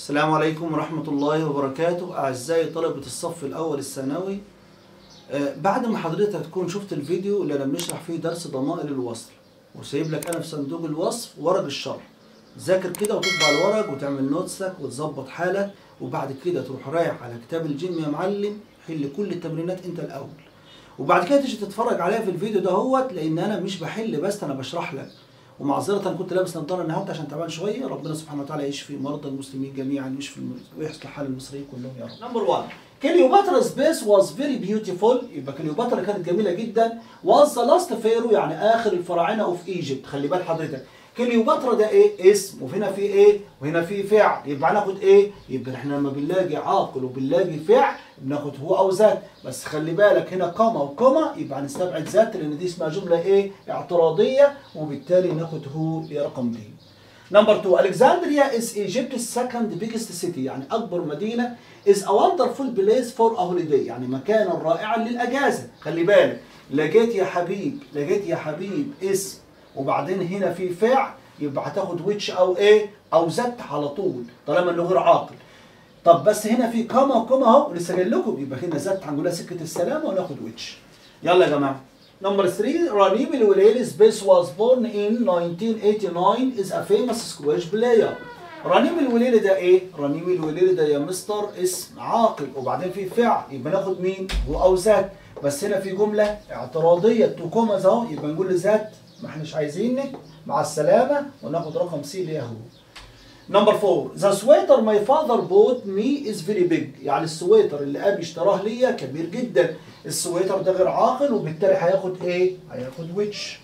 السلام عليكم ورحمة الله وبركاته أعزائي طلبة الصف الأول الثانوي آه، بعد ما حضرتك تكون شفت الفيديو اللي أنا بنشرح فيه درس ضمائر الوصل وسايب لك أنا في صندوق الوصف ورق الشرح ذاكر كده وتطبع الورق وتعمل نوتسك وتظبط حالك وبعد كده تروح رايح على كتاب الجيم يا معلم حل كل التمرينات أنت الأول وبعد كده تيجي تتفرج عليها في الفيديو دهوت لأن أنا مش بحل بس أنا بشرح لك ومعذرة كنت لابس نظارة النهارده عشان تعبان شوية ربنا سبحانه وتعالى يشفي مرضى المسلمين جميعا ويشفي الم- ويصلح حال المصريين كلهم يا رب. نمبر 1 كليوباترا سبيس واز فيري بيوتيفول يبقى كليوباترا كانت جميلة جدا واز ذا لاست فيرو يعني آخر الفراعنة اوف ايجيبت خلي بال حضرتك كليوباترا ده ايه اسم وهنا في ايه وهنا في فعل يبقى هناخد ايه يبقى احنا لما بنلاقي عاقل وبنلاقي فعل بناخد هو او ذات بس خلي بالك هنا كوما وكوما يبقى هنستبعد ذات لان دي اسمها جمله ايه اعتراضيه وبالتالي ناخد هو لرقم دي نمبر 2 الكسندريا is Egypt's second biggest city يعني اكبر مدينه is a wonderful place for a holiday يعني مكانا رائعا للاجازه خلي بالك لقيت يا حبيب لقيت يا حبيب اسم وبعدين هنا في فعل يبقى هتاخد ويتش او ايه او ذات على طول طالما انه غير عاقل طب بس هنا في كما وكما اهو لسه قايل لكم يبقى هنا ذات هنقولها سكه السلامه وناخد ويتش يلا يا جماعه نمبر 3 رنيم الوليلي سبيس was born in 1989 is a famous squash player رنيم الوليلي ده ايه؟ رنيم الوليلي ده يا مستر اسم عاقل وبعدين في فعل يبقى ناخد مين؟ هو او ذات بس هنا في جمله اعتراضيه تو كوماز اهو يبقى نقول ذات ما احناش عايزينك مع السلامه وناخد رقم سي اللي هي هو نمبر 4 ذا سويتر ماي فاذر بوت مي از فيري بيج يعني السويتر اللي ابي اشتراه ليا كبير جدا السويتر ده غير عاقل وبالتالي هياخد ايه هياخد ويتش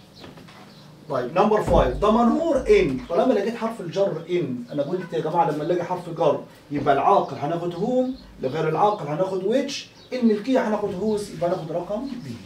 طيب نمبر 5 دمنهور ان طالما لقيت حرف الجر ان انا قلت يا جماعه لما نلاقي حرف جر يبقى العاقل هناخد هوم لغير العاقل هناخد ويتش الملكيه هناخد هوز يبقى هناخد رقم بي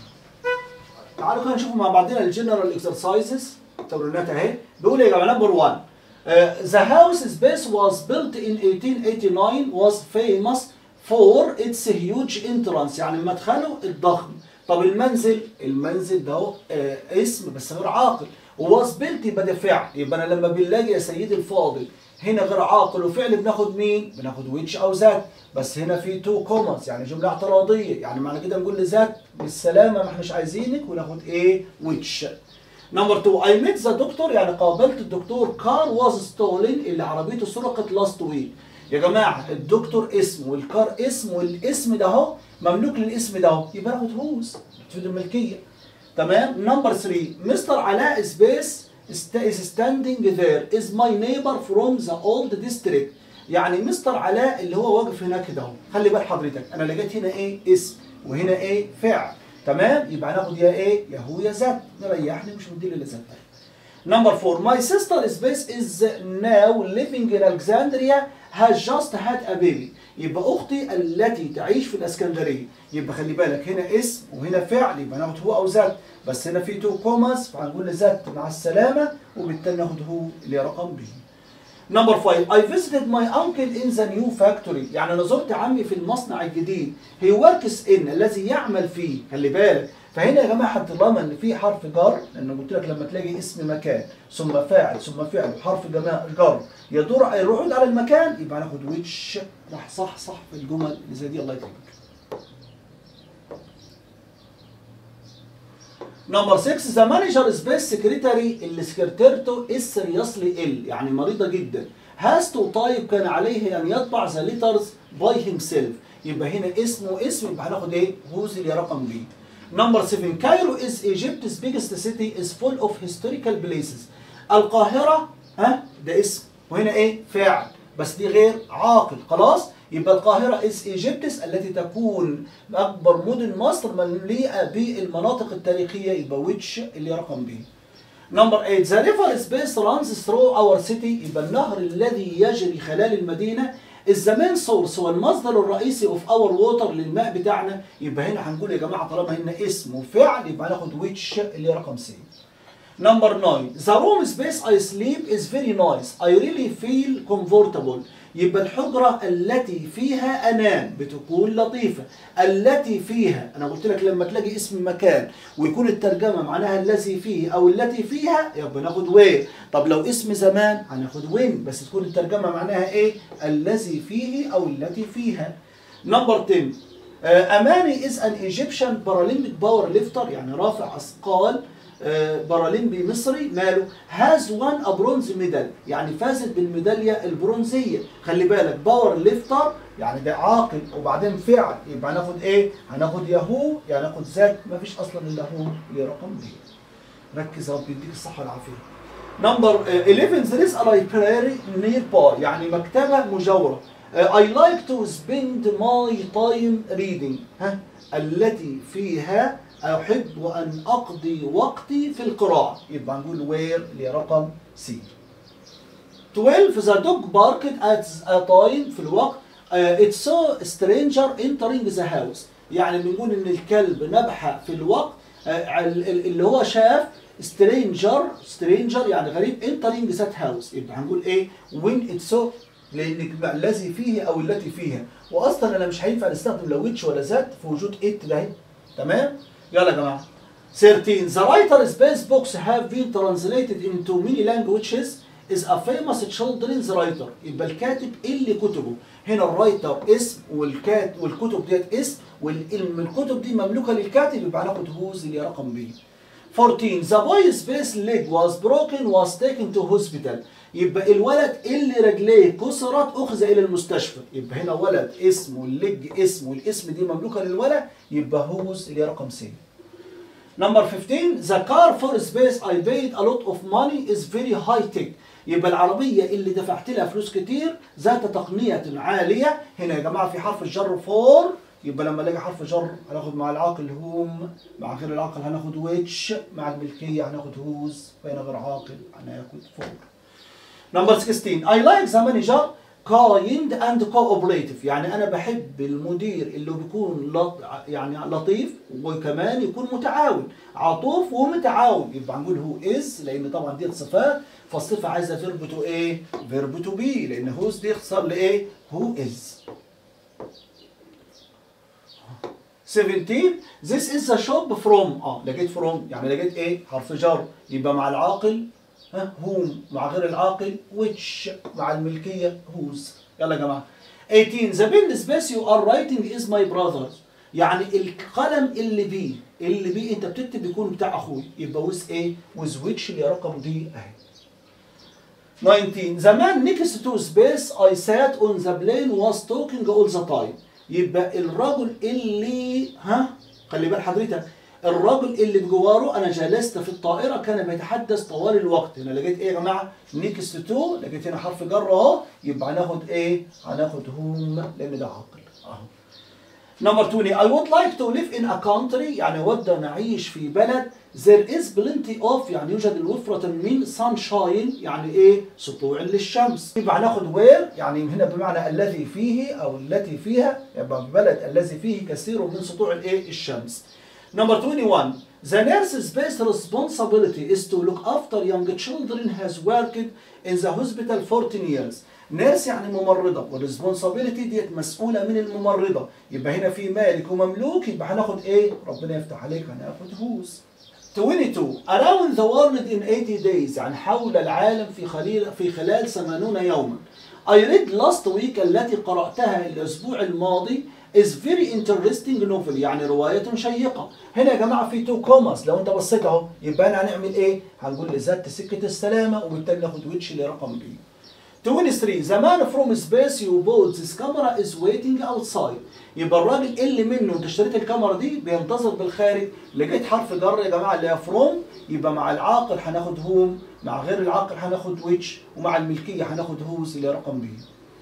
تعالوا كده نشوف مع بعضنا الجنرال اكسرسايزز التمرينات اهي بيقول يا جماعه نمبر 1 Uh, the house space was built in 1889 was famous for its huge entrance يعني مدخله الضخم طب المنزل المنزل ده هو آه اسم بس غير عاقل was built يبقى ده فعل يبقى انا لما بنلاقي يا سيدي الفاضل هنا غير عاقل وفعل بناخد مين؟ بناخد ويتش او ذات بس هنا في تو كوماز يعني جمله اعتراضيه يعني معنى كده نقول لذات بالسلامه ما احناش عايزينك وناخد ايه؟ ويتش نمبر 2 اي ميت ذا دكتور يعني قابلت الدكتور كار واز ستولن اللي عربيته سرقت لاست ويك يا جماعه الدكتور اسم والكار اسم والاسم ده اهو مملوك للاسم ده اهو يبقى ناخد هوز تفيد الملكيه تمام نمبر 3 مستر علاء سبيس is standing there is my neighbor from the old district يعني مستر علاء اللي هو واقف هناك ده اهو خلي بال حضرتك انا لقيت هنا ايه اسم وهنا ايه فعل تمام يبقى هناخد يا ايه يا هو يا ذات نريحني مش مدير الا ذات نمبر 4 my sister space is now living in Alexandria has just had a baby يبقى اختي التي تعيش في الاسكندريه يبقى خلي بالك هنا اسم وهنا فعل يبقى ناخد هو او ذات بس هنا في تو كوماس فهنقول ذات مع السلامه وبالتالي ناخد هو اللي هي رقم بي نمبر 5 I visited my uncle in the new factory يعني انا زرت عمي في المصنع الجديد he works in الذي يعمل فيه خلي بالك فهنا يا جماعه طالما ان في حرف جر لان قلت لك لما تلاقي اسم مكان ثم فاعل ثم فعل وحرف جماعة جر يدور يعود على المكان يبقى هناخد ويتش راح صح صح في الجمل اللي زي دي الله يكرمك نمبر 6 ذا مانجر سبيس سكرتاري اللي سكرتيرته اس سيريسلي ال يعني مريضه جدا هاز تو تايب كان عليه ان يطبع ذا ليترز باي هيم سيلف يبقى هنا اسمه اسم يبقى هناخد ايه؟ هوز اللي رقم بي نمبر 7 كايرو از ايجيبتس بيجست سيتي از فول اوف هيستوريكال بليسز القاهره ها ده اسم وهنا ايه؟ فاعل بس دي غير عاقل خلاص يبقى القاهرة is ايجيبتس التي تكون أكبر مدن مصر مليئة بالمناطق التاريخية يبقى which اللي رقم ب. نمبر 8 the river space runs through our city يبقى النهر الذي يجري خلال المدينة is the main source هو المصدر الرئيسي of our water للماء بتاعنا يبقى هنا هنقول يا جماعة طالما هنا اسم وفعل يبقى هناخد which اللي رقم سي. Number 9 The room space I sleep is very nice I really feel comfortable يبقى الحجرة التي فيها أنام بتكون لطيفة التي فيها أنا قلت لك لما تلاقي اسم مكان ويكون الترجمة معناها الذي فيه أو التي فيها يبقى ناخد وين طب لو اسم زمان هناخد وين بس تكون الترجمة معناها إيه الذي فيه أو التي فيها نمبر 10 آه، أماني is an Egyptian Paralympic power lifter يعني رافع أثقال آه، بارالمبي مصري ماله هاز وان ا برونز ميدال يعني فازت بالميداليه البرونزيه خلي بالك باور ليفتر يعني ده عاقل وبعدين فعل يبقى هناخد ايه هناخد ياهو يعني هناخد ذات ما فيش اصلا الا هو اللي رقم دي ركز يا رب يديك الصحه والعافيه نمبر 11 there is a library nearby يعني مكتبه مجاوره I like to spend my time reading ها التي فيها أحب أن أقضي وقتي في القراءة يبقى نقول where اللي هي رقم C 12 the dog barked at a time في الوقت uh, it saw a stranger entering the house يعني بنقول ان الكلب نبح في الوقت uh, ال- ال- اللي هو شاف stranger stranger يعني غريب entering that house يبقى هنقول ايه when it saw لان الذي فيه او التي فيها واصلا انا مش هينفع نستخدم لا which ولا ذات في وجود it ده اهي. تمام يلا يا جماعه 13 The writer's best books have been translated into many languages is a famous children's writer يبقى الكاتب اللي كتبه هنا الرايتر اسم والكات والكتب ديت اسم والكتب دي مملوكه للكاتب يبقى هناخد هوز اللي هي رقم بي 14 The boy's best leg was broken was taken to hospital يبقى الولد اللي رجليه كسرت اخذ الى المستشفى يبقى هنا ولد اسم والليج اسم والاسم دي مملوكه للولد يبقى هوز اللي هي رقم سي Number 15 The car for space I paid a lot of money is very high tech يبقى العربية اللي دفعت لها فلوس كتير ذات تقنية عالية هنا يا جماعة في حرف الجر فور يبقى لما الاقي حرف جر هناخد مع العاقل هوم مع غير العاقل هناخد ويتش مع الملكية هناخد هوز بين غير عاقل هناخد فور نمبر 16 I like the manager kind and cooperative يعني انا بحب المدير اللي بيكون لط... يعني لطيف وكمان يكون متعاون عطوف ومتعاون يبقى هنقول هو از لان طبعا دي صفات فالصفه عايزه فيرب تو ايه فيرب تو بي لان هوز دي اختصار لايه هو از 17 this is the shop from اه لقيت from يعني لقيت ايه حرف جر يبقى مع العاقل ها هوم مع غير العاقل which مع الملكية whose يلا يا جماعة 18 the pen space you are writing is my brother's يعني القلم اللي بيه اللي بيه انت بتكتب بيكون بتاع اخوي يبقى with ايه with which اللي رقم دي اهي 19 the man next to space I sat on the plane was talking all the time يبقى الرجل اللي ها خلي بال حضرتك الرجل اللي بجواره انا جلست في الطائره كان بيتحدث طوال الوقت هنا لقيت ايه يا جماعه نيكست تو لقيت هنا حرف جر اهو يبقى هناخد ايه هناخد هوم لان ده عاقل اهو نمبر 20 I would like to live in a country يعني أود أن أعيش في بلد there is plenty of يعني يوجد الوفرة من sunshine يعني إيه سطوع للشمس يبقى هناخد where يعني هنا بمعنى الذي فيه أو التي فيها يبقى بلد الذي فيه كثير من سطوع الإيه الشمس Number 21 The nurse's best responsibility is to look after young children has worked in the hospital 14 years ناس يعني ممرضة والريسبونسابيلتي ديت مسؤولة من الممرضة يبقى هنا في مالك ومملوك يبقى هناخد ايه؟ ربنا يفتح عليك هناخد هوز 22 around the world in 80 days يعني حول العالم في خلال في خلال 80 يوما I read last week التي قرأتها الأسبوع الماضي is very interesting novel يعني رواية شيقة هنا يا جماعة في تو كوماس لو انت بصيت اهو يبقى انا هنعمل ايه؟ هنقول لذات سكة السلامة وبالتالي ناخد ويتش لرقم بي 23 The man from space you bought this camera is waiting outside يبقى الراجل اللي منه انت اشتريت الكاميرا دي بينتظر بالخارج لقيت حرف جر يا جماعه اللي هي فروم يبقى مع العاقل هناخد هوم مع غير العاقل هناخد ويتش ومع الملكيه هناخد هوز اللي رقم بي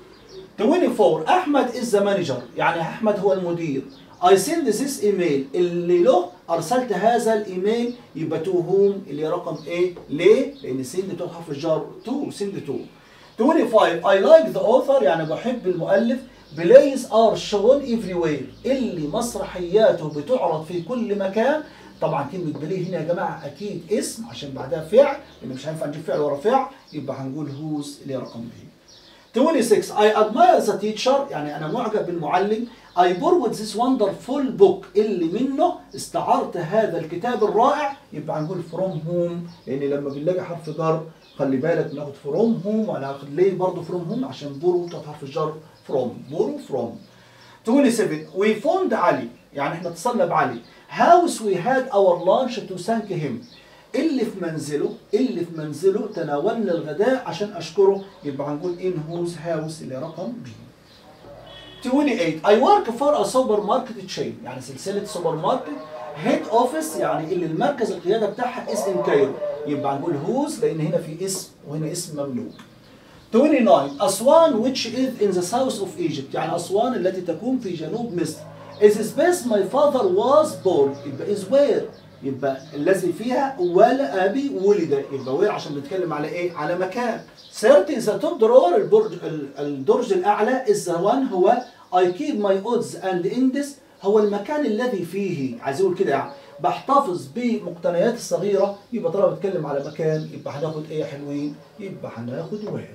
24 احمد از ذا مانجر يعني احمد هو المدير I send this email اللي له ارسلت هذا الايميل يبقى تو هوم اللي رقم ايه ليه لان سند بتاخد حرف الجر تو سند تو 25 I like the author يعني بحب المؤلف plays are shown everywhere اللي مسرحياته بتعرض في كل مكان طبعا كلمه بليه هنا يا جماعه اكيد اسم عشان بعدها فعل لان مش هينفع نجيب فعل ورا فعل يبقى هنقول whose اللي هي رقم ب 26 I admire the teacher يعني أنا معجب بالمعلم I borrowed this wonderful book اللي منه استعرت هذا الكتاب الرائع يبقى هنقول from whom لأن لما بنلاقي حرف جر خلي بالك بناخد from whom وأنا هاخد ليه برضه from whom عشان borrow بتاعت حرف الجر from borrow from 27 we found علي يعني احنا اتصلنا بعلي house we had our lunch to thank him اللي في منزله اللي في منزله تناولنا الغداء عشان اشكره يبقى هنقول in whose house اللي رقم B 28 I work for a supermarket chain يعني سلسلة سوبر ماركت head office يعني اللي المركز القيادة بتاعها is in Cairo يبقى هنقول whose لأن هنا في اسم وهنا اسم مملوك 29 أسوان which is in the south of Egypt يعني أسوان التي تكون في جنوب مصر is this place my father was born يبقى is where يبقى الذي فيها ولا أبي ولد يبقى where عشان بنتكلم على إيه على مكان 30 the top drawer البرج الدرج الأعلى is the one هو I keep my odds and index هو المكان الذي فيه عايز اقول كده يعني بحتفظ بمقتنيات الصغيرة يبقى طالما بتكلم على مكان يبقى هناخد ايه يا حلوين يبقى هناخد وير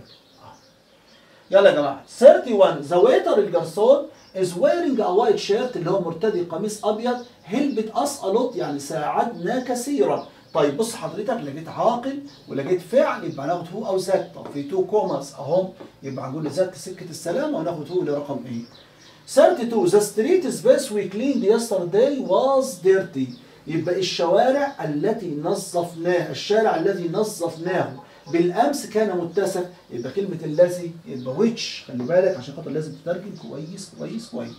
يلا يا جماعة 31 ذا ويتر الجرسون is wearing a white shirt اللي هو مرتدي قميص ابيض helped us a lot يعني ساعدنا كثيرا طيب بص حضرتك لقيت عاقل ولقيت فعل يبقى هناخد هو او ذات طب في تو كوماس اهم يبقى هنقول ذات سكه السلامه وناخد هو لرقم ايه 32 the street space we cleaned yesterday was dirty يبقى الشوارع التي نظفناها الشارع الذي نظفناه بالامس كان متسخ يبقى كلمه الذي يبقى which خلي بالك عشان خاطر لازم تترجم كويس كويس كويس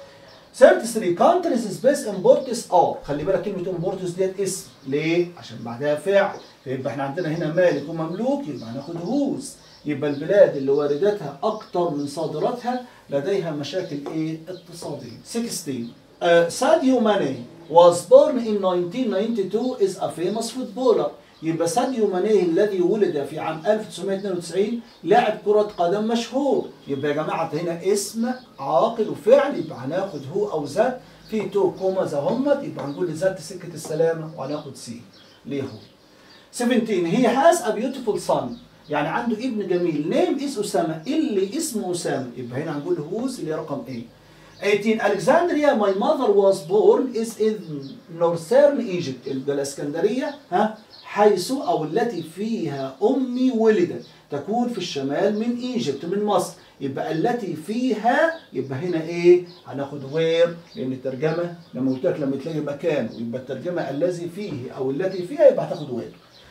33 countries space imports are خلي بالك كلمه imports ديت اسم ليه؟ عشان بعدها فعل يبقى احنا عندنا هنا مالك ومملوك يبقى هناخد هوز يبقى البلاد اللي وارداتها اكتر من صادراتها لديها مشاكل ايه؟ اقتصاديه 16 uh, ساديو ماني was born in 1992 is a famous footballer يبقى ساديو ماني الذي ولد في عام 1992 لاعب كرة قدم مشهور يبقى يا جماعة هنا اسم عاقل وفعل يبقى هناخد هو أو ذات في تو كوما همت يبقى هنقول ذات سكة السلامة وهناخد سي ليه هو 17 he has a beautiful son يعني عنده ابن جميل نيم is أسامة اللي اسمه أسامة يبقى هنا هنقول whose اللي رقم ايه 18 Alexandria my mother was born is in northern Egypt يبقى الاسكندرية ها حيث أو التي فيها أمي ولدت تكون في الشمال من ايجيبت من مصر يبقى التي فيها يبقى هنا ايه هناخد وير لان الترجمه لما قلت لك لما تلاقي مكان ويبقى الترجمه الذي فيه او التي فيها يبقى هتاخد وير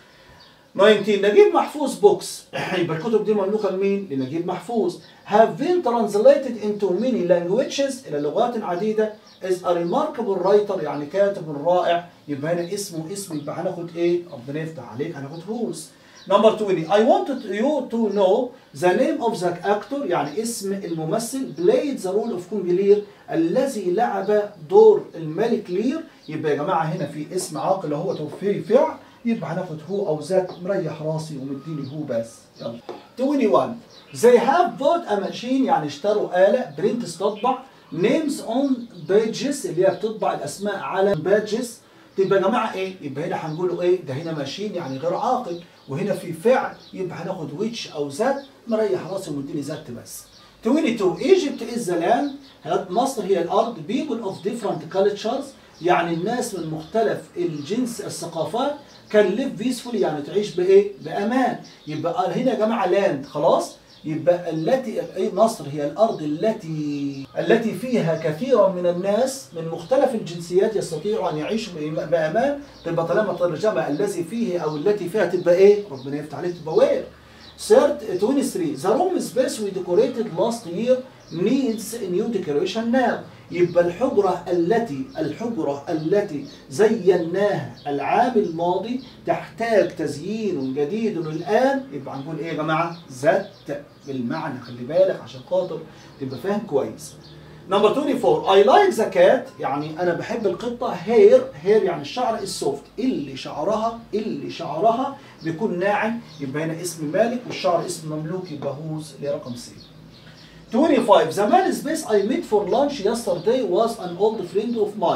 19 نجيب محفوظ بوكس يبقى الكتب دي مملوكه لمين؟ لنجيب محفوظ have been translated into many languages الى لغات عديده is a remarkable writer يعني كاتب رائع يبقى هنا اسمه اسم يبقى هناخد ايه؟ ربنا يفتح عليك هناخد whose نمبر 20 I wanted you to know the name of the actor يعني اسم الممثل played the role of King Lear الذي لعب دور الملك لير يبقى يا جماعه هنا في اسم عاقل هو توفيه فعل يبقى هناخد هو او ذات مريح راسي ومديني هو بس يلا 21 they have bought a machine يعني اشتروا آلة برنت تطبع names on pages اللي هي بتطبع الأسماء على pages تبقى يا جماعة إيه؟ يبقى هنا هنقوله إيه؟ ده هنا ماشين يعني غير عاقل وهنا في فعل يبقى هناخد which أو ذات مريح راسي ومديني ذات بس 22 Egypt is the land مصر هي الأرض people of different cultures يعني الناس من مختلف الجنس الثقافات كان ليف بيسفول يعني تعيش بايه؟ بامان يبقى هنا يا جماعه لاند خلاص يبقى التي مصر هي الارض التي التي فيها كثيرا من الناس من مختلف الجنسيات يستطيعوا ان يعيشوا بامان تبقى طالما الترجمه الذي فيه او التي فيها تبقى ايه؟ ربنا يفتح عليك تبقى وير Third, 23 The room space we decorated last year needs a new decoration now يبقى الحجرة التي الحجرة التي زيناها العام الماضي تحتاج تزيين جديد الآن يبقى هنقول إيه يا جماعة؟ ذات بالمعنى خلي بالك عشان خاطر تبقى فاهم كويس. نمبر 24 I like the cat يعني أنا بحب القطة هير هير يعني الشعر السوفت اللي شعرها اللي شعرها بيكون ناعم يبقى هنا اسم مالك والشعر اسم مملوك يبقى هوز اللي رقم سي. 25 The man space I met for lunch yesterday was an old friend of mine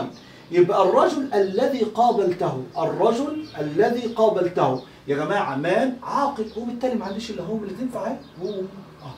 يبقى الرجل الذي قابلته الرجل الذي قابلته يا جماعه مان عاقل وبالتالي ما عنديش الا هو اللي تنفع اهي هو اه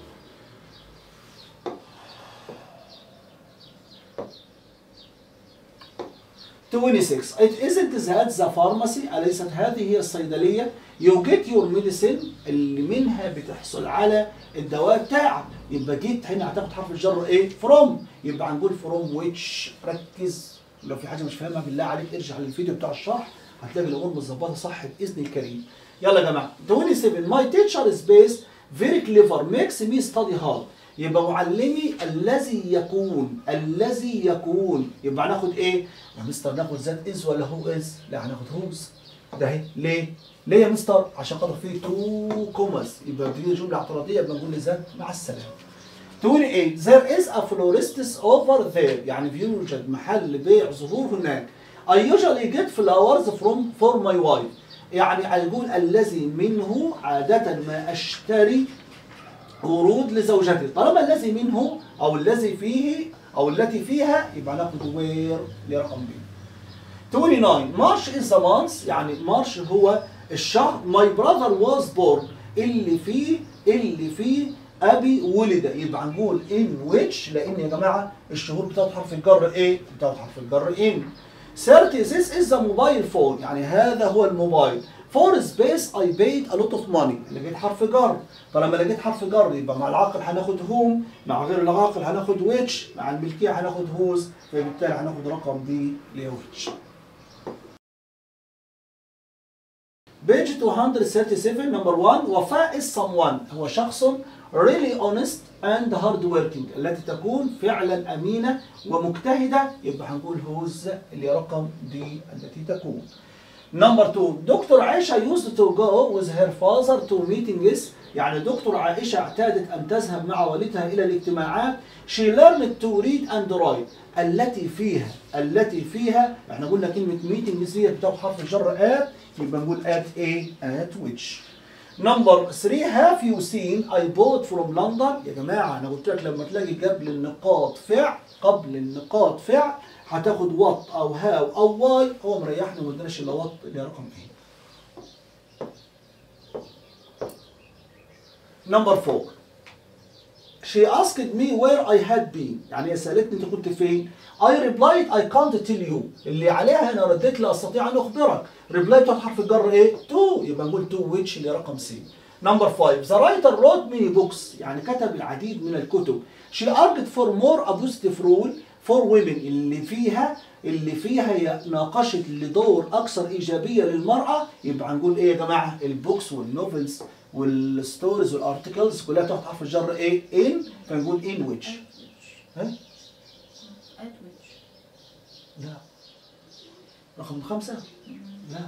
26 it isn't that the pharmacy أليست هذه هي الصيدلية you get your medicine اللي منها بتحصل على الدواء بتاعك يبقى جيت هنا هتاخد حرف الجر ايه from يبقى هنقول from which ركز لو في حاجة مش فاهمها بالله عليك ارجع للفيديو بتاع الشرح هتلاقي الأمور متظبطة صح بإذن الكريم يلا يا جماعة 27 my teacher is based very clever makes me study hard يبقى معلمي الذي يكون الذي يكون يبقى هناخد ايه؟ يا مستر ناخد ذات از ولا هو از؟ لا هناخد هوز ده اهي ليه؟ ليه يا مستر؟ عشان خاطر فيه تو كوماس يبقى دي جمله اعتراضيه يبقى نقول لذات مع السلامه. 28 there is a florist over there يعني يوجد محل بيع زهور هناك. I usually get flowers from for my wife يعني هنقول الذي منه عادة ما أشتري ورود لزوجتي طالما الذي منه او الذي فيه او التي فيها يبقى ناخد وير لرقم ب 29 مارش از ذا مانث يعني مارش هو الشهر ماي براذر واز بورن اللي فيه اللي فيه ابي ولد يبقى نقول ان ويتش لان يا جماعه الشهور بتاخد حرف الجر ايه؟ بتاخد حرف الجر ان 30 this is the mobile phone يعني هذا هو الموبايل for space I paid a lot of money لقيت حرف جر طالما لقيت حرف جر يبقى مع العاقل هناخد هوم مع غير العاقل هناخد ويتش مع الملكيه هناخد هوز فبالتالي هناخد رقم دي لويتش بيج 237 نمبر 1 وفاء is someone هو شخص really honest and hard working التي تكون فعلا امينه ومجتهده يبقى هنقول هوز اللي رقم دي التي تكون نمبر 2 دكتور عائشه used to go with her father to meetings يعني دكتور عائشه اعتادت ان تذهب مع والدها الى الاجتماعات she learned to read and write التي فيها التي فيها احنا قلنا كلمه meetings دي بتاخد حرف الجر at يبقى نقول at ايه at which نمبر 3 have you seen I bought from London يا جماعه انا قلت لك لما تلاقي قبل النقاط فعل قبل النقاط فعل هتاخد وات او هاو او واي هو مريحني وما اداناش الا وات اللي هي رقم ايه نمبر 4 She asked me where I had been يعني هي سألتني أنت كنت فين I replied I can't tell you اللي عليها أنا رديت لا أستطيع أن أخبرك reply بتاعت حرف الجر إيه to يبقى نقول to which اللي رقم C نمبر 5 The writer wrote many books يعني كتب العديد من الكتب She argued for more a positive rule for women اللي فيها اللي فيها هي ناقشت لدور اكثر ايجابيه للمراه يبقى هنقول ايه يا جماعه البوكس والنوفلز والستوريز والارتكلز كلها تحت حرف الجر ايه ان فنقول ان ويتش ها At which? لا رقم خمسة لا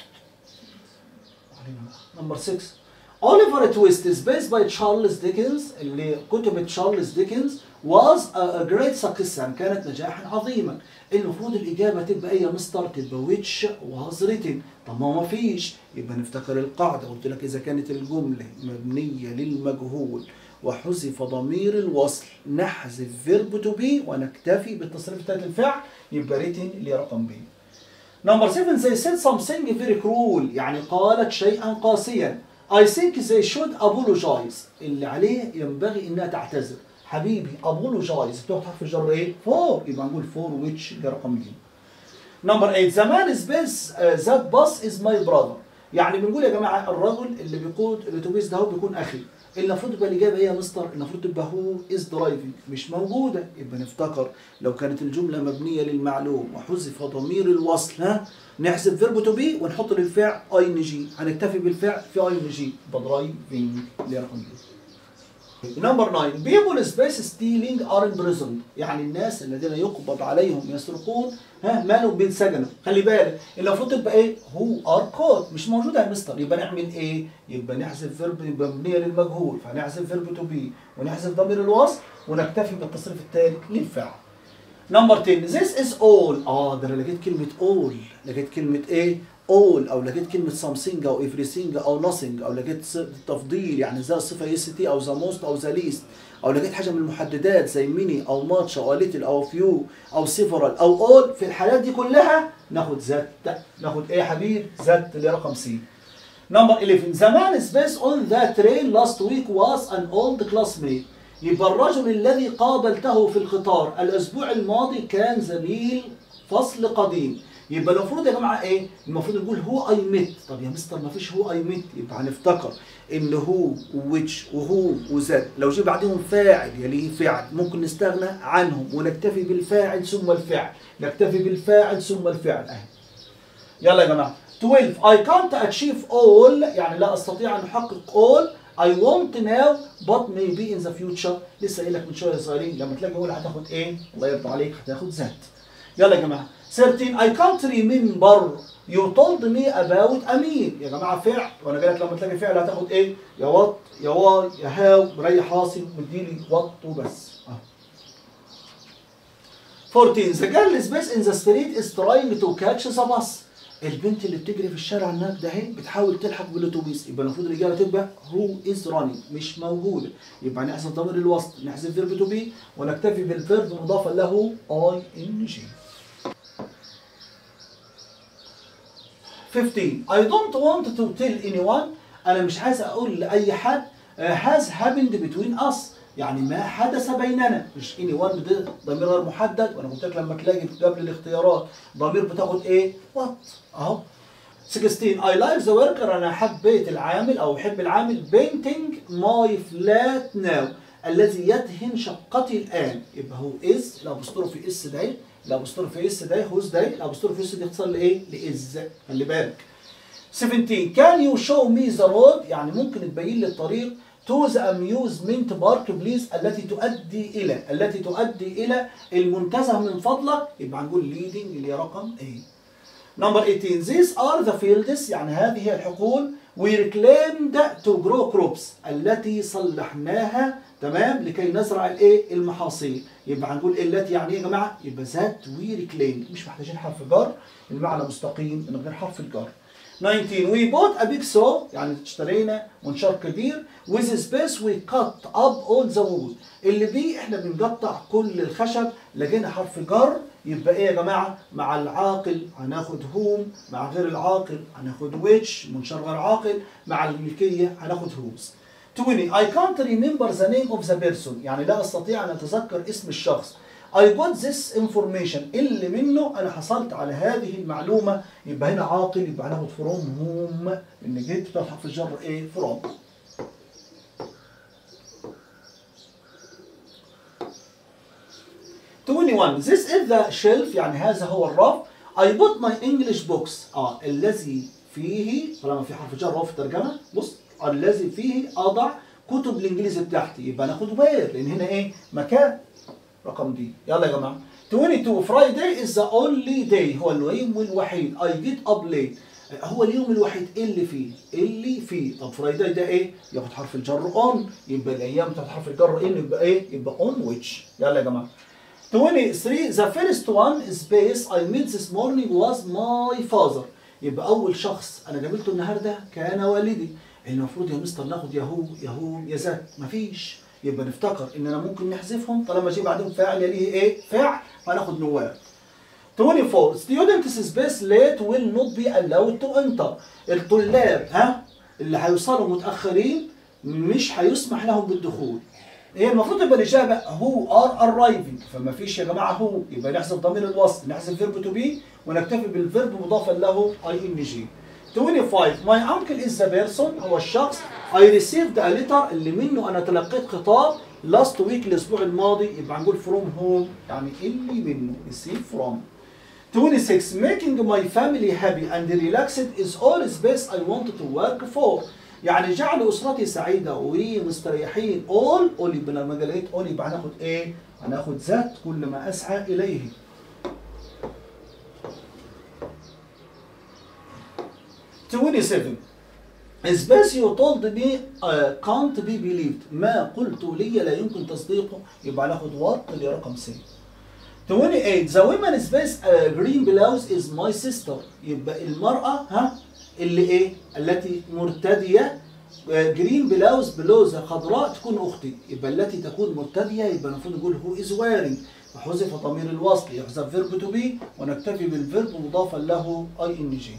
نمبر 6 اوليفر تويست is based by Charles Dickens اللي كتبت تشارلز ديكنز was a, a great success يعني كانت نجاحا عظيما المفروض الإجابة تبقى أي مستر تبقى which was written طب ما ما فيش يبقى نفتكر القاعدة قلت لك إذا كانت الجملة مبنية للمجهول وحذف ضمير الوصل نحذف فيرب تو بي ونكتفي بالتصريف بتاعت الفعل يبقى written اللي هي رقم بي نمبر 7 they said something very cruel يعني قالت شيئا قاسيا I think they should apologize اللي عليه ينبغي انها تعتذر حبيبي apologize بتاخد حرف الجر ايه؟ فور يبقى نقول فور which ده رقم دي نمبر 8 the man is bus uh, that bus is my brother يعني بنقول يا جماعه الرجل اللي بيقود الاتوبيس ده هو بيكون اخي المفروض تبقى الاجابه ايه يا مستر؟ المفروض تبقى هو از درايفنج مش موجوده يبقى نفتكر لو كانت الجمله مبنيه للمعلوم وحذف ضمير الوصل ها نحذف فيرب تو بي ونحط للفعل اي ان جي هنكتفي بالفعل في اي ان جي درايفنج اللي هي رقم دي نمبر 9 people space stealing are imprisoned يعني الناس الذين يقبض عليهم يسرقون ها مالهم بينسجنوا خلي بالك المفروض تبقى ايه هو ار كود مش موجوده يا مستر يبقى نعمل ايه يبقى نحذف فيرب يبقى مبنيه للمجهول فهنحذف فيرب تو بي ونحذف ضمير الوصل ونكتفي بالتصريف التالي للفعل نمبر 10 this is all اه ده انا لقيت كلمه all لقيت كلمه ايه all او لقيت كلمه something او everything او nothing او لقيت ص- تفضيل يعني زي الصفه اس تي او ذا موست او ذا ليست او لقيت حاجه من المحددات زي ميني او ماتش او ليتل او فيو او سيفرال او اول في الحالات دي كلها ناخد ذات ناخد ايه يا حبيب ذات اللي هي رقم سي نمبر 11 The man space on the train last week was an old classmate يبقى الرجل الذي قابلته في القطار الأسبوع الماضي كان زميل فصل قديم يبقى المفروض يا جماعة إيه؟ المفروض نقول هو أي ميت طب يا مستر ما فيش هو أي ميت يبقى هنفتكر إن هو وويتش وهو وذات لو جه بعدهم فاعل يليه فعل ممكن نستغنى عنهم ونكتفي بالفاعل ثم الفعل نكتفي بالفاعل ثم الفعل أهي يلا يا جماعه 12 I can't achieve all يعني لا استطيع ان احقق all I want now but maybe in the future لسه قايل لك من شويه صغيرين لما تلاقي all هتاخد ايه؟ الله يرضى عليك هتاخد ذات يلا يا جماعه 13 I can't remember you told me about أمين يا جماعه فعل وانا جاي لك لما تلاقي فعل هتاخد ايه؟ يا وات يا واي يا هاو مريح راسي مديلي وات وبس اهو 14 The girl is best in the street is trying to catch the bus البنت اللي بتجري في الشارع هناك ده اهي بتحاول تلحق بالاتوبيس يبقى المفروض الاجابه تبقى who is running مش موجوده يبقى نحذف ضمير الوسط نحذف فيرب تو بي ونكتفي بالفيرب مضافا له اي ان جي 15 I don't want to tell anyone انا مش عايز اقول لاي حد uh, has happened between us يعني ما حدث بيننا مش anyone ده ضمير غير محدد وانا قلت لك لما تلاقي قبل الاختيارات ضمير بتاخد ايه what اهو 16 I like the worker انا حبيت العامل او احب العامل painting my flat now الذي يدهن شقتي الان يبقى هو is الابوستروفي اس ده الابوستروفي اس ده هوز ده الابوستروفي اس دي اختصار لايه؟ لاز خلي بالك 17 can you show me the road يعني ممكن تبين لي الطريق to the amusement park please التي تؤدي الى التي تؤدي الى المنتزه من فضلك يبقى هنقول leading اللي هي رقم A Number 18 These are the fields يعني هذه هي الحقول we reclaimed to grow crops التي صلحناها تمام لكي نزرع الايه المحاصيل يبقى هنقول التي يعني ايه يا جماعه يبقى ذات we reclaimed مش محتاجين حرف جر المعنى مستقيم من غير حرف الجر 19 we bought a big saw يعني اشترينا منشار كبير with space we cut up all the wood اللي بيه احنا بنقطع كل الخشب لقينا حرف جر يبقى ايه يا جماعه مع العاقل هناخد هوم مع غير العاقل هناخد which منشار غير عاقل مع الملكيه هناخد whose 20 I can't remember the name of the person يعني لا استطيع ان اتذكر اسم الشخص I got this information اللي منه انا حصلت على هذه المعلومه يبقى هنا عاقل يبقى هناخد from whom ان جيت بتلحق في الجر ايه from 21 This is the shelf يعني هذا هو الرف I put my English books اه الذي فيه طالما في حرف جر وهو في الترجمه بص الذي فيه اضع كتب الانجليزي بتاعتي يبقى ناخد وير لان هنا ايه مكان رقم دي يلا يا جماعه 22 Friday is the only day هو اليوم الوحيد I get up late هو اليوم الوحيد اللي فيه اللي فيه طب فرايداي ده ايه ياخد حرف الجر اون يبقى الايام بتاعت حرف الجر ان يبقى ايه يبقى on which يلا يا جماعه 23 the first one space I met this morning was my father يبقى اول شخص انا قابلته النهارده كان والدي المفروض يا مستر ناخد يهو يهو يا ذات مفيش يبقى نفتكر اننا ممكن نحذفهم طالما جه بعدهم فاعل يليه ايه فعل فناخد نواب 24 students space late will not be allowed to enter الطلاب ها اللي هيوصلوا متاخرين مش هيسمح لهم بالدخول هي المفروض يبقى الاجابه هو ار arriving فما فيش يا جماعه هو يبقى نحذف ضمير الوصل نحذف فيرب تو بي ونكتفي بالفيرب مضافا له اي ان جي 25 my uncle is the person هو الشخص I received a letter اللي منه انا تلقيت خطاب last week الاسبوع الماضي يبقى هنقول from whom يعني اللي منه receive from 26 making my family happy and relaxed is all space I want to work for يعني جعل اسرتي سعيده ومستريحين all all يبقى لما لقيت all يبقى هناخد ايه؟ هناخد ذات كل ما اسعى اليه. Twenty-seven. Space you told me uh, can't be believed ما قلت لي لا يمكن تصديقه يبقى هناخد what اللي رقم سي. 28 the women space uh, green blouse is my sister يبقى المرأة ها اللي ايه التي مرتدية جرين بلاوز بلوزة خضراء تكون أختي يبقى التي تكون مرتدية يبقى المفروض نقول هو is wearing وحذف ضمير الوصل يحذف فيرب تو بي ونكتفي بالفيرب مضافا له اي ان جي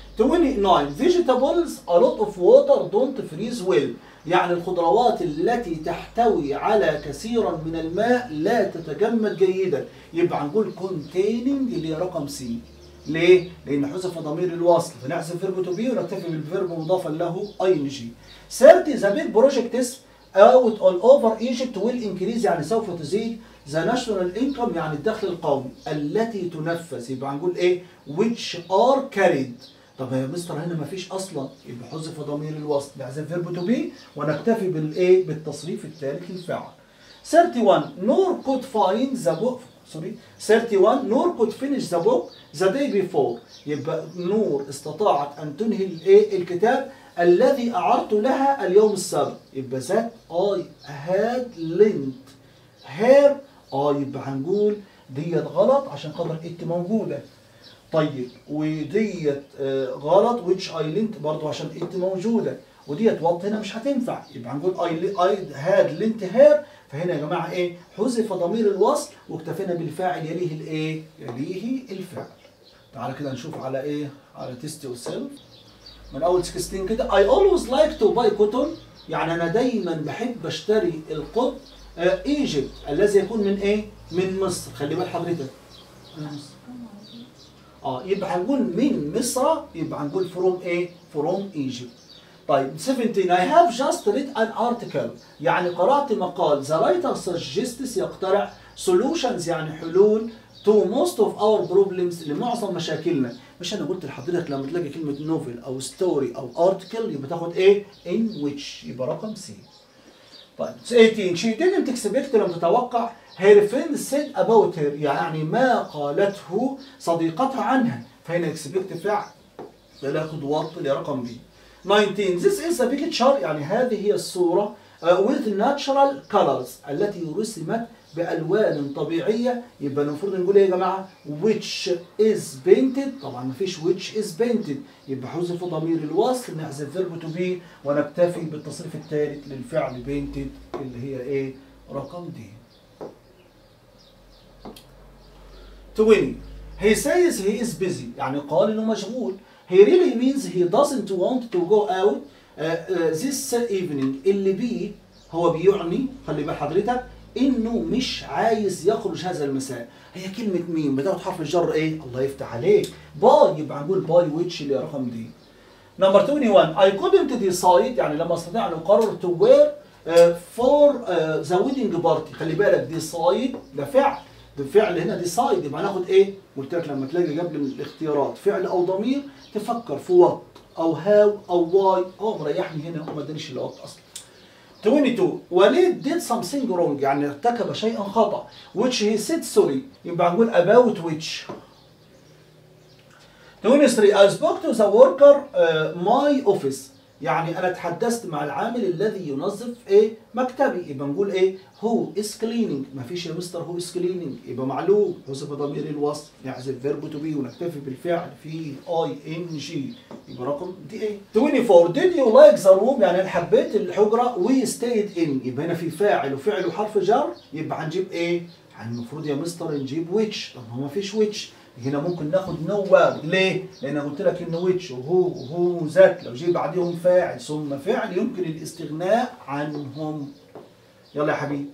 29 vegetables a lot of water don't freeze well يعني الخضروات التي تحتوي على كثيرا من الماء لا تتجمد جيدا يبقى هنقول containing اللي هي رقم سي ليه؟ لأن حذف ضمير الوصل فنحذف فيرب تو بي ونكتفي بالفيرب مضافا له اي ان جي 30 the big projects out all over Egypt will increase يعني سوف تزيد the national income يعني الدخل القومي التي تنفذ يبقى هنقول ايه which are carried طب يا مستر هنا ما فيش اصلا يبقى حذف ضمير الوصل نحذف فيرب تو بي ونكتفي بالايه بالتصريف الثالث للفعل 31 نور could find the book سوري 31 نور could finish the book the day before يبقى نور استطاعت ان تنهي الايه الكتاب الذي اعرت لها اليوم السابق يبقى ذات I had lent her اه يبقى هنقول ديت غلط عشان خاطر ات موجوده طيب وديت آه، غلط which I lent برضو عشان ات موجوده وديت وات هنا مش هتنفع يبقى هنقول I, I had lent her فهنا يا جماعه ايه حذف ضمير الوصل واكتفينا بالفاعل يليه الايه يليه الفعل تعالى كده نشوف على ايه على تيست يور سيلف من اول 16 كده I always like to buy cotton يعني انا دايما بحب اشتري القطن ايجيبت الذي يكون من ايه من مصر خلي بال حضرتك أنا مصر. اه يبقى هنقول من مصر يبقى هنقول from ايه from Egypt طيب 17 I have just read an article يعني قرأت مقال the writer suggests يقترح solutions يعني حلول to most of our problems لمعظم مشاكلنا مش انا قلت لحضرتك لما تلاقي كلمة نوفل او ستوري او article يبقى تاخد ايه in which يبقى رقم سي طيب 18 she didn't expect لم تتوقع her friend said about her يعني ما قالته صديقتها عنها فهنا expect فعل فناخد وات لرقم بي 19 this is a picture يعني هذه هي الصورة uh, with natural colors التي رسمت بألوان طبيعية يبقى المفروض نقول ايه يا جماعة which is painted طبعا ما فيش which is painted يبقى حذف ضمير الوصل نحذف verb to be ونكتفي بالتصريف الثالث للفعل painted اللي هي ايه رقم دي 20 he says he is busy يعني قال انه مشغول he really means he doesn't want to go out uh, uh, this evening اللي بيه هو بيعني خلي بال حضرتك انه مش عايز يخرج هذا المساء هي كلمة مين بتاخد حرف الجر ايه الله يفتح عليك باي يبقى هنقول باي ويتش اللي رقم دي نمبر 21 I couldn't decide يعني لما استطيع ان اقرر to wear uh, for uh, the wedding party خلي بالك decide ده فعل الفعل هنا decide يبقى هناخد ايه قلت لك لما تلاقي قبل الاختيارات فعل او ضمير تفكر في وات او هاو او واي هو مريحني هنا وما ادانيش الا وات اصلا 22 وليد did something wrong يعني ارتكب شيئا خطأ which he said sorry يبقى هنقول about which 23 I spoke to the worker uh, my office يعني انا تحدثت مع العامل الذي ينظف ايه مكتبي يبقى نقول ايه هو is cleaning ما فيش يا مستر هو is cleaning يبقى معلوم حذف ضمير الوصف نحذف فيرب تو بي ونكتفي بالفعل في اي ان جي يبقى رقم دي ايه 24 did you like the room يعني انا حبيت الحجره we stayed in يبقى هنا في فاعل وفعل وحرف جر يبقى هنجيب ايه يعني المفروض يا مستر نجيب which طب هو ما فيش which هنا ممكن ناخد نو واب ليه؟ لان قلت لك ان ويتش وهو وهو ذات لو جه بعديهم فاعل ثم فعل يمكن الاستغناء عنهم يلا يا حبيبي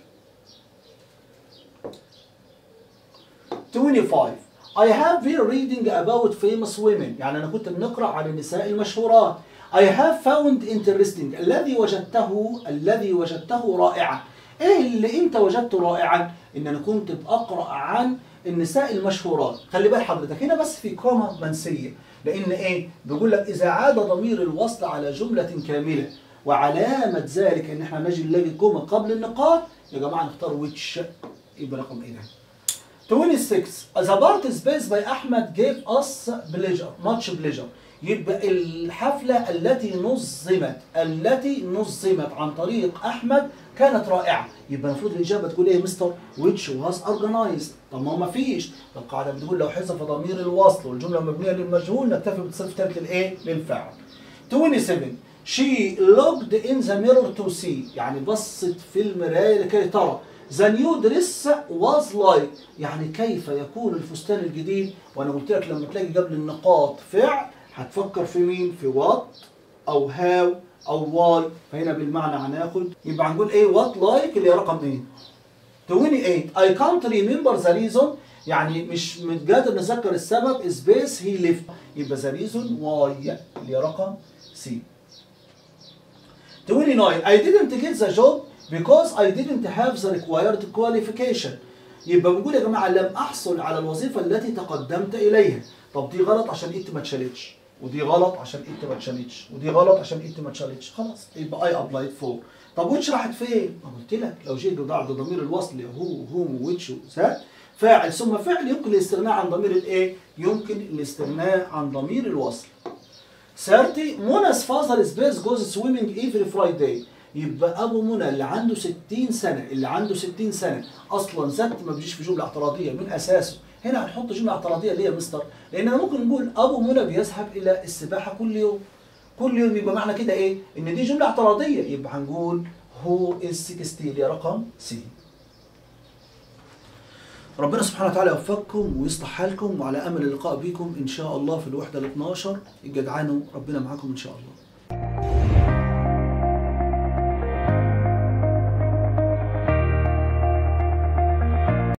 25 I have been reading about famous women يعني أنا كنت بنقرأ عن النساء المشهورات I have found interesting الذي وجدته الذي وجدته رائعا ايه اللي انت وجدته رائعا ان انا كنت بقرا عن النساء المشهورات خلي بال حضرتك هنا بس في كومه منسيه لان ايه بيقول لك اذا عاد ضمير الوصل على جمله كامله وعلامه ذلك ان احنا نجي نلاقي كومه قبل النقاط يا جماعه نختار ويتش يبقى رقم ايه ده 26 The part space by Ahmed gave us pleasure much pleasure يبقى الحفلة التي نظمت التي نظمت عن طريق أحمد كانت رائعة يبقى المفروض الإجابة تقول إيه يا مستر which was organized طب ما هو ما فيش القاعدة بتقول لو حذف ضمير الوصل والجملة مبنية للمجهول نكتفي بالصفة الثالث للإيه للفاعل 27 she looked in the mirror to see يعني بصت في المراية لكي ترى The new dress was like يعني كيف يكون الفستان الجديد وانا قلت لك لما تلاقي قبل النقاط فعل هتفكر في مين في what او how او why فهنا بالمعنى هناخد يبقى هنقول ايه what like اللي هي رقم ايه 28 I can't remember the reason يعني مش مش قادر نتذكر السبب space he left يبقى the reason why اللي هي رقم C 29 I didn't get the job because I didn't have the required qualification يبقى بنقول يا جماعه لم احصل على الوظيفه التي تقدمت اليها طب دي غلط عشان انت ما اتشالتش ودي غلط عشان انت ما اتشالتش ودي غلط عشان انت ما اتشالتش خلاص يبقى اي ابلايد فور طب ويتش راحت فين؟ ما قلت لك لو جيت بعد ضمير الوصل هو هوم ويتش ذات فاعل ثم فعل يمكن الاستغناء عن ضمير الايه؟ يمكن الاستغناء عن ضمير الوصل 30 منا's father space goes swimming every Friday يبقى ابو منى اللي عنده 60 سنه اللي عنده 60 سنه اصلا ذات ما بيجيش في جمله اعتراضيه من اساسه هنا هنحط جمله اعتراضيه ليه يا مستر لان ممكن نقول ابو منى بيذهب الى السباحه كل يوم كل يوم يبقى معنى كده ايه ان دي جمله اعتراضيه يبقى هنقول هو از 60 اللي هي رقم سي ربنا سبحانه وتعالى يوفقكم ويصلح حالكم وعلى امل اللقاء بكم ان شاء الله في الوحده ال 12 الجدعان ربنا معاكم ان شاء الله